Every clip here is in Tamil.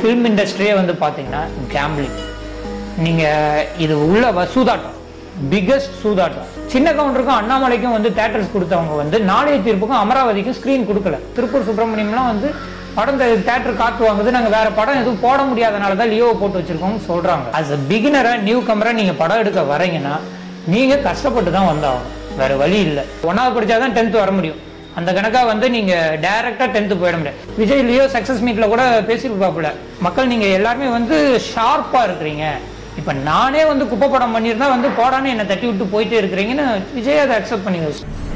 ஃபிலிம் இண்டஸ்ட்ரியே வந்து பார்த்தீங்கன்னா கேம்பிளிங் நீங்கள் இது உள்ள வ- சூதாட்டம் பிக்கஸ்ட் சூதாட்டம் சின்ன கவுண்டருக்கும் அண்ணாமலைக்கும் வந்து தேட்டர்ஸ் கொடுத்தவங்க வந்து நாளைய தீர்ப்புக்கும் அமராவதிக்கும் ஸ்க்ரீன் கொடுக்கல திருப்பூர் சுப்பிரமணியம்லாம் வந்து படம் தேட்டர் காத்து வாங்குது நாங்கள் வேற படம் எதுவும் போட முடியாதனால தான் லியோ போட்டு வச்சிருக்கோம்னு சொல்றாங்க அஸ் அ பிகினரா நியூ கமரா நீங்க படம் எடுக்க வரீங்கன்னா நீங்க கஷ்டப்பட்டு தான் வந்தாகணும் வேற வழி இல்லை ஒன்னாவது படிச்சாதான் டென்த் வர முடியும் அந்த கணக்கா வந்து நீங்க டைரக்டா டென்த் போயிட முடியாது விஜய் லியோ சக்சஸ் மீட்ல கூட பேசியிருப்பாப்புல மக்கள் நீங்க எல்லாருமே வந்து ஷார்ப்பா இருக்கிறீங்க இப்ப நானே வந்து குப்பை படம் பண்ணியிருந்தா வந்து போடான்னு என்னை தட்டி விட்டு போயிட்டே இருக்கிறீங்கன்னு விஜய் அதை அக்செப்ட் பண்ணி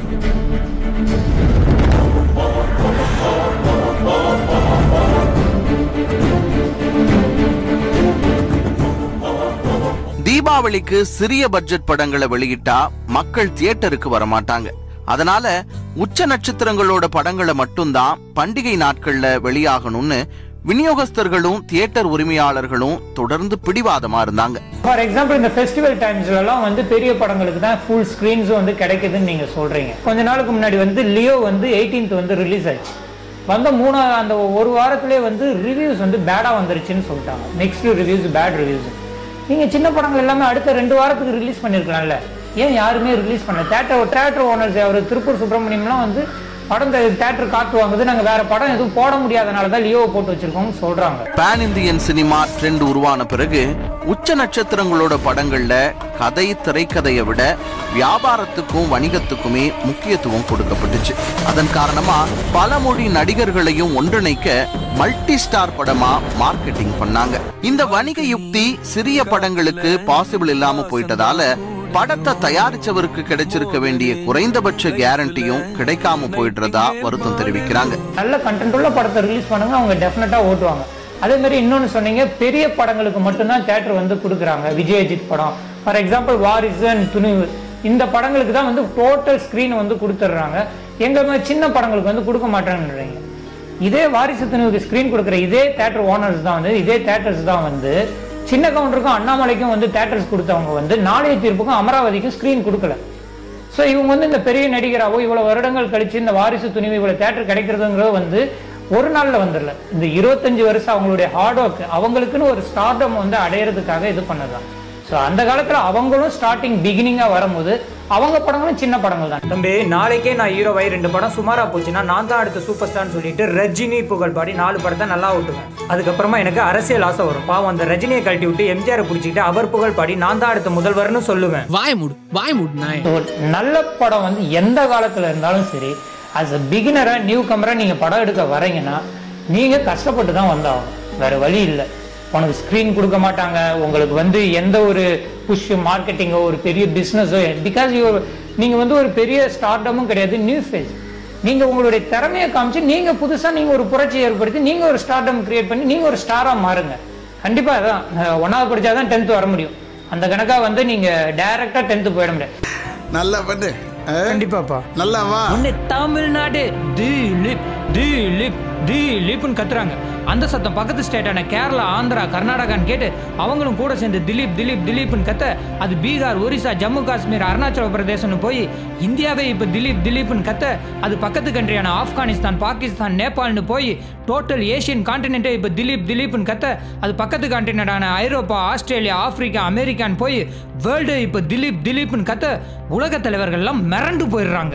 தீபாவளிக்கு சிறிய பட்ஜெட் படங்களை வெளியிட்டா மக்கள் தியேட்டருக்கு வரமாட்டாங்க அதனால உச்ச நட்சத்திரங்களோட படங்களை மட்டும்தான் பண்டிகை நாட்கள்ல வெளியாகணும்னு விநியோகஸ்தர்களும் தியேட்டர் உரிமையாளர்களும் தொடர்ந்து பிடிவாதமா இருந்தாங்க ஃபார் எக்ஸாம்பிள் இந்த ஃபெஸ்டிவல் டைம்ஸ்லலாம் வந்து பெரிய படங்களுக்கு தான் ஃபுல் ஸ்க்ரீன்ஸும் வந்து கிடைக்குதுன்னு நீங்க சொல்றீங்க கொஞ்ச நாளுக்கு முன்னாடி வந்து லியோ வந்து 18th வந்து ரிலீஸ் ஆச்சு வந்த மூணாவது அந்த ஒரு வாரத்திலே வந்து ரிவ்யூஸ் வந்து பேடா வந்துருச்சுன்னு சொல்லிட்டாங்க நெக்ஸ்ட் ரிவ்யூஸ் பேட் ரிவ்யூஸ் நீங்க சின்ன படங்கள் எல்லாமே அடுத்த ரெண்டு வாரத்துக்கு ரிலீஸ் பண்ணிருக்கலாம்ல ஏன் யாருமே ரிலீஸ் பண்ணல தேட்டர் தேட்டர் ஓனர்ஸ் அவர் திருப்பூர் சுப்பிரமணியம்லாம் வந்து படம் தேட்டர் காத்து வாங்குது நாங்க வேற படம் எதுவும் போட முடியாதனால தான் லியோ போட்டு வச்சிருக்கோம்னு சொல்றாங்க பேன் இந்தியன் சினிமா ட்ரெண்ட் உருவான பிறகு உச்ச நட்சத்திரங்களோட படங்கள்ல கதை திரைக்கதையை விட வியாபாரத்துக்கும் வணிகத்துக்குமே முக்கியத்துவம் கொடுக்கப்பட்டுச்சு அதன் காரணமா பல மொழி நடிகர்களையும் ஒன்றிணைக்க மல்டி ஸ்டார் படமா மார்க்கெட்டிங் பண்ணாங்க இந்த வணிக யுக்தி சிறிய படங்களுக்கு பாசிபிள் இல்லாம போயிட்டதால படத்தை தயாரிச்சவருக்கு கிடைச்சிருக்க வேண்டிய குறைந்தபட்ச கேரண்டியும் கிடைக்காம போயிடுறதா வருத்தம் தெரிவிக்கிறாங்க நல்ல கண்டென்ட் உள்ள படத்தை ரிலீஸ் பண்ணுங்க அவங்க டெஃபினட்டா ஓட்டுவாங்க அதே மாதிரி இன்னொன்னு சொன்னீங்க பெரிய படங்களுக்கு மட்டும்தான் தேட்டர் வந்து கொடுக்குறாங்க விஜயஜித் படம் for example Varisu and Thunivu இந்த படங்களுக்கு தான் வந்து டோட்டல் ஸ்க்ரீன் வந்து கொடுத்துட்றாங்க எங்க மாதிரி சின்ன படங்களுக்கு வந்து கொடுக்க மாட்டாங்கன்றீங்க இதே வாரிசு துணிவுக்கு ஸ்க்ரீன் கொடுக்குற இதே தேட்டர் ஓனர்ஸ் தான் வந்து இதே தேட்டர்ஸ் தான் வந்து சின்ன கவுண்டருக்கும் அண்ணாமலைக்கும் வந்து தேட்டர்ஸ் கொடுத்தவங்க வந்து நாளைய தீர்ப்புக்கும் அமராவதிக்கும் ஸ்க்ரீன் கொடுக்கல ஸோ இவங்க வந்து இந்த பெரிய நடிகராவோ இவ்வளவு வருடங்கள் கழிச்சு இந்த வாரிசு துணிவு இவ்வளவு தேட்டர் கிடைக்கிறதுங்கிறது வந்து ஒரு நாள்ல வந்துடல இந்த இருபத்தஞ்சு வருஷம் அவங்களுடைய ஹார்ட் ஒர்க் அவங்களுக்குன்னு ஒரு ஸ்டார்டம் வந்து அடையிறதுக்காக இது பண்ணதான் ஸோ அந்த காலத்துல அவங்களும் ஸ்டார்டிங் பிகினிங்கா வரும்போது அவங்க படங்களும் சின்ன படங்கள் தான் தம்பி நாளைக்கே நான் ஹீரோவாய் ரெண்டு படம் சுமாரா போச்சுன்னா நான் தான் அடுத்த சூப்பர் ஸ்டார்னு சொல்லிட்டு ரஜினி புகழ் பாடி நாலு படத்தை நல்லா ஓட்டுவேன் அதுக்கப்புறமா எனக்கு அரசியல் ஆசை வரும் பாவம் அந்த ரஜினியை கழட்டி விட்டு எம்ஜிஆரை பிடிச்சிக்கிட்டு அவர் புகழ் பாடி நான் தான் அடுத்த முதல்வர்னு சொல்லுவேன் வாய மூடு வாய மூடு நாய் ஸோ நல்ல படம் வந்து எந்த காலத்துல இருந்தாலும் சரி அஸ் அ பிகினரா நியூ கமரா நீங்க படம் எடுக்க வரீங்கன்னா நீங்க கஷ்டப்பட்டு தான் வந்தாகணும் வேற வழி இல்லை உனக்கு ஸ்க்ரீன் கொடுக்க மாட்டாங்க உங்களுக்கு வந்து எந்த ஒரு புஷ் மார்க்கெட்டிங்கோ ஒரு பெரிய பிஸ்னஸோ பிகாஸ் யூ நீங்க வந்து ஒரு பெரிய ஸ்டார்டமும் கிடையாது நியூ ஃபேஸ் நீங்க உங்களுடைய திறமையை காமிச்சு நீங்க புதுசா நீங்க ஒரு புரட்சி ஏற்படுத்தி நீங்க ஒரு ஸ்டார்டம் கிரியேட் பண்ணி நீங்க ஒரு ஸ்டாரா மாறுங்க கண்டிப்பா அதான் ஒன்னாவது படிச்சாதான் டென்த் வர முடியும் அந்த கணக்கா வந்து நீங்க டைரக்டா டென்த் போயிட முடியாது நல்லா பண்ணு ஆ? கண்டிப்பாப்பா நல்லா வா உன்னை தமிழ்நாடு திலீப் திலீப் திலீப்னு கத்துறாங்க அந்த சத்தம் பக்கத்து ஸ்டேட்டான கேரளா ஆந்திரா கர்நாடகான்னு கேட்டு அவங்களும் கூட சேர்ந்து திலீப் திலீப் திலீப்னு கத்த அது பீகார் ஒரிசா ஜம்மு காஷ்மீர் அருணாச்சல பிரதேசம்னு போய் இந்தியாவே இப்போ திலீப் திலீப்னு கத்த அது பக்கத்து கண்ட்ரியான ஆப்கானிஸ்தான் பாகிஸ்தான் நேபாள்னு போய் டோட்டல் ஏஷியன் கான்டினென்ட்டே இப்போ திலீப் திலீப்னு கத்த அது பக்கத்து கான்டினென்டான ஐரோப்பா ஆஸ்திரேலியா ஆப்பிரிக்கா அமெரிக்கான்னு போய் வேர்ல்டு இப்போ திலீப் திலீப்னு கத்த உலக தலைவர்கள்லாம் மிரண்டு போயிடுறாங்க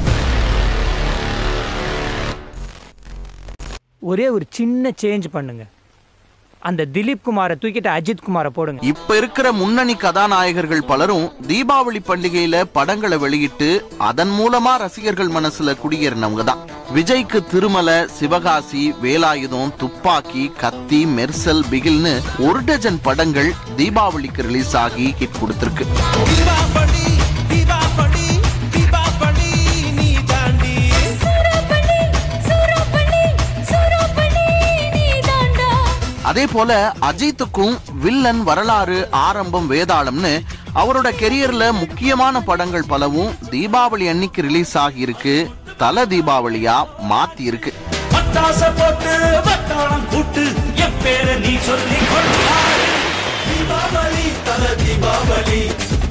ஒரே ஒரு சின்ன சேஞ்ச் பண்ணுங்க அந்த திலீப் குமாரை தூக்கிட்டு அஜித் குமாரை போடுங்க இப்ப இருக்கிற முன்னணி கதாநாயகர்கள் பலரும் தீபாவளி பண்டிகையில படங்களை வெளியிட்டு அதன் மூலமா ரசிகர்கள் மனசுல குடியேறினவங்க தான் விஜய்க்கு திருமலை சிவகாசி வேலாயுதம் துப்பாக்கி கத்தி மெர்சல் பிகில்னு ஒரு டஜன் படங்கள் தீபாவளிக்கு ரிலீஸ் ஆகி ஹிட் கொடுத்திருக்கு சூறாப்பள்ளி சூறாப்பள்ளி சூறாப்பள்ளி நீதாண்டா அதே போல அஜித்துக்கும் வில்லன் வரலாறு ஆரம்பம் வேதாளம்னு அவரோட கெரியர்ல முக்கியமான படங்கள் பலவும் தீபாவளி அன்னைக்கு ரிலீஸ் ஆகியிருக்கு தல தீபாவளியா மாத்தி இருக்கு பட்டாச போட்டு வட்டாளம் கூட்டு என் பேரை நீ சொல்லி கொண்டாடு தீபாவளி தல தீபாவளி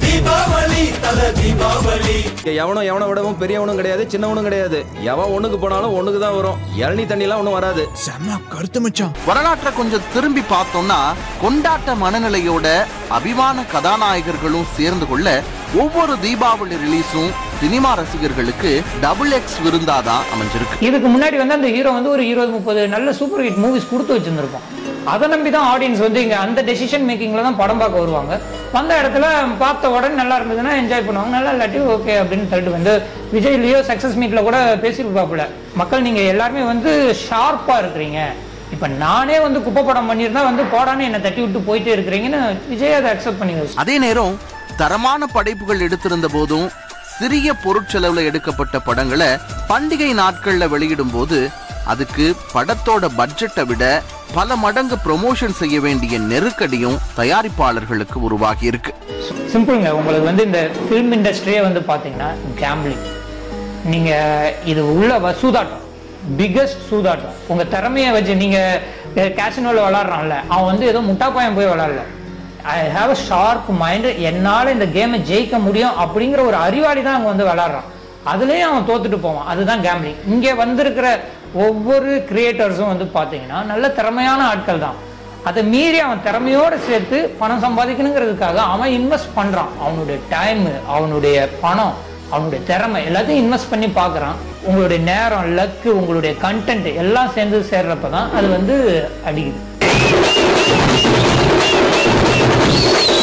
தீபாவளி தல தீபாவளி இங்க எவனும் எவனை விடவும் பெரியவனும் கிடையாது சின்னவனும் கிடையாது எவன் ஒண்ணுக்கு போனாலும் ஒண்ணுக்கு தான் வரும் இளநீ தண்ணிலாம் ஒன்றும் வராது செம்ம கருத்து மச்சான் வரலாற்றை கொஞ்சம் திரும்பி பார்த்தோம்னா கொண்டாட்ட மனநிலையோட அபிமான கதாநாயகர்களும் சேர்ந்து கொள்ள ஒவ்வொரு தீபாவளி ரிலீஸும் சினிமா ரசிகர்களுக்கு டபுள் எக்ஸ் விருந்தாதான் அமைஞ்சிருக்கு இதுக்கு முன்னாடி வந்து அந்த ஹீரோ வந்து ஒரு இருபது முப்பது நல்ல சூப்பர் ஹிட் மூவிஸ் கொடுத்து வச்சிருந்திருப்போம் அதை நம்பி தான் ஆடியன்ஸ் வந்து இங்க அந்த டெசிஷன் மேக்கிங்ல தான் படம் பார்க்க வருவாங்க வந்த இடத்துல பார்த்த உடனே நல்லா இருந்ததுன்னா என்ஜாய் பண்ணுவாங்க நல்லா இல்லாட்டி ஓகே அப்படின்னு சொல்லிட்டு வந்து விஜய் லியோ சக்சஸ் மீட்ல கூட பேசியிருப்பாப்புல மக்கள் நீங்க எல்லாருமே வந்து ஷார்ப்பா இருக்கிறீங்க இப்ப நானே வந்து குப்பை படம் பண்ணியிருந்தா வந்து போடான்னு என்னை தட்டி விட்டு போயிட்டே இருக்கிறீங்கன்னு விஜய் அதை அக்செப்ட் பண்ணி அதே நேரம் தரமான படைப்புகள் எடுத்திருந்த போதும் சிறிய பொருட்செலவுல எடுக்கப்பட்ட படங்களை பண்டிகை நாட்கள்ல வெளியிடும் போது அதுக்கு படத்தோட பட்ஜெட்டை விட பல மடங்கு ப்ரொமோஷன் செய்ய வேண்டிய நெருக்கடியும் தயாரிப்பாளர்களுக்கு உருவாகி இருக்கு சிம்பிளுங்க உங்களுக்கு வந்து இந்த ஃபிலிம் இண்டஸ்ட்ரியே வந்து பார்த்தீங்கன்னா கேம்பிளிங் நீங்க இது உள்ள வ- சூதாட்டம் பிக்கஸ்ட் சூதாட்டம் உங்க திறமையை வச்சு நீங்க கேசினோல விளாட்றான்ல அவன் வந்து ஏதோ முட்டாப்பாயம் போய் விளாட்ல I have a sharp mind என்னால் இந்த கேமை ஜெயிக்க முடியும் அப்படிங்கிற ஒரு அறிவாளி தான் அங்கே வந்து விளாட்றான் அதுலேயும் அவன் தோத்துட்டு போவான் அதுதான் கேம்லிங் இங்கே வந்திருக்கிற ஒவ்வொரு கிரியேட்டர்ஸும் வந்து பார்த்தீங்கன்னா நல்ல திறமையான ஆட்கள் தான் அதை மீறி அவன் திறமையோடு சேர்த்து பணம் சம்பாதிக்கணுங்கிறதுக்காக அவன் இன்வெஸ்ட் பண்ணுறான் அவனுடைய டைம் அவனுடைய பணம் அவனுடைய திறமை எல்லாத்தையும் இன்வெஸ்ட் பண்ணி பார்க்குறான் உங்களுடைய நேரம் லக்கு உங்களுடைய கண்டென்ட் எல்லாம் சேர்ந்து சேர்றப்ப தான் அது வந்து அடிக்குது